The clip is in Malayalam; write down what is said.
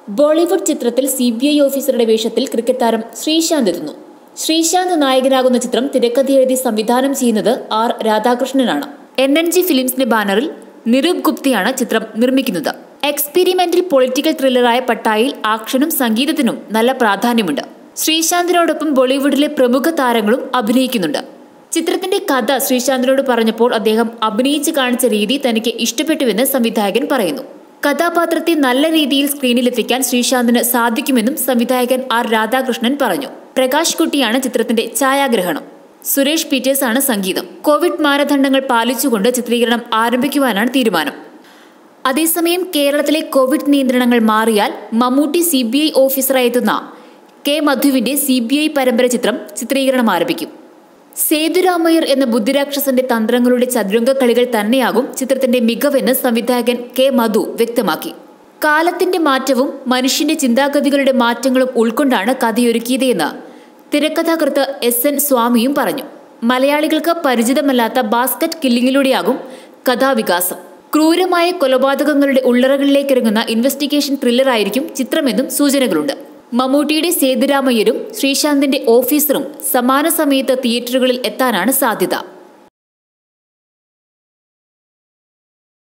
ബോളിവുഡ് ചിത്രത്തിൽ സി ബി ഐ ഓഫീസറുടെ വേഷത്തിൽ ക്രിക്കറ്റ് താരം ശ്രീശാന്ത് എത്തുന്നു ശ്രീശാന്ത് നായകനാകുന്ന ചിത്രം തിരക്കഥ എഴുതി സംവിധാനം ചെയ്യുന്നത് ആർ രാധാകൃഷ്ണനാണ് എൻ എൻ ജി ഫിലിംസിന്റെ ബാനറിൽ നിരൂപ് ഗുപ്തയാണ് ചിത്രം നിർമ്മിക്കുന്നത് എക്സ്പീരിമെന്റൽ പൊളിറ്റിക്കൽ ത്രില്ലറായ പട്ടായിൽ ആക്ഷനും സംഗീതത്തിനും നല്ല പ്രാധാന്യമുണ്ട് ശ്രീശാന്തിനോടൊപ്പം ബോളിവുഡിലെ പ്രമുഖ താരങ്ങളും അഭിനയിക്കുന്നുണ്ട് ചിത്രത്തിന്റെ കഥ ശ്രീശാന്തിനോട് പറഞ്ഞപ്പോൾ അദ്ദേഹം അഭിനയിച്ച് കാണിച്ച രീതി തനിക്ക് ഇഷ്ടപ്പെട്ടുവെന്ന് സംവിധായകൻ പറയുന്നു കഥാപാത്രത്തെ നല്ല രീതിയിൽ സ്ക്രീനിലെത്തിക്കാൻ ശ്രീശാന്തിന് സാധിക്കുമെന്നും സംവിധായകൻ ആർ രാധാകൃഷ്ണൻ പറഞ്ഞു പ്രകാശ് കുട്ടിയാണ് ചിത്രത്തിന്റെ ഛായാഗ്രഹണം സുരേഷ് പീറ്റേഴ്സ് ആണ് സംഗീതം കോവിഡ് മാനദണ്ഡങ്ങൾ പാലിച്ചുകൊണ്ട് ചിത്രീകരണം ആരംഭിക്കുവാനാണ് തീരുമാനം അതേസമയം കേരളത്തിലെ കോവിഡ് നിയന്ത്രണങ്ങൾ മാറിയാൽ മമ്മൂട്ടി സി ബി ഐ ഓഫീസറായി എത്തുന്ന കെ മധുവിന്റെ സി ബി ഐ പരമ്പര ചിത്രം ചിത്രീകരണം ആരംഭിക്കും സേതുരാമയ്യർ എന്ന ബുദ്ധിരാക്ഷസന്റെ തന്ത്രങ്ങളുടെ ചതുരംഗ കളികൾ തന്നെയാകും ചിത്രത്തിന്റെ മികവെന്ന് സംവിധായകൻ കെ മധു വ്യക്തമാക്കി കാലത്തിന്റെ മാറ്റവും മനുഷ്യന്റെ ചിന്താഗതികളുടെ മാറ്റങ്ങളും ഉൾക്കൊണ്ടാണ് കഥയൊരുക്കിയതെന്ന് തിരക്കഥാകൃത്ത് എസ് എൻ സ്വാമിയും പറഞ്ഞു മലയാളികൾക്ക് പരിചിതമല്ലാത്ത ബാസ്ക്കറ്റ് കില്ലിങ്ങിലൂടെയാകും കഥാവികാസം ക്രൂരമായ കൊലപാതകങ്ങളുടെ ഉള്ളറകളിലേക്ക് ഇറങ്ങുന്ന ഇൻവെസ്റ്റിഗേഷൻ ത്രില്ലറായിരിക്കും ചിത്രമെന്നും സൂചനകളുണ്ട് മമ്മൂട്ടിയുടെ സേതുരാമയ്യരും ശ്രീശാന്തിന്റെ ഓഫീസറും സമാന സമയത്ത് തിയേറ്ററുകളിൽ എത്താനാണ് സാധ്യത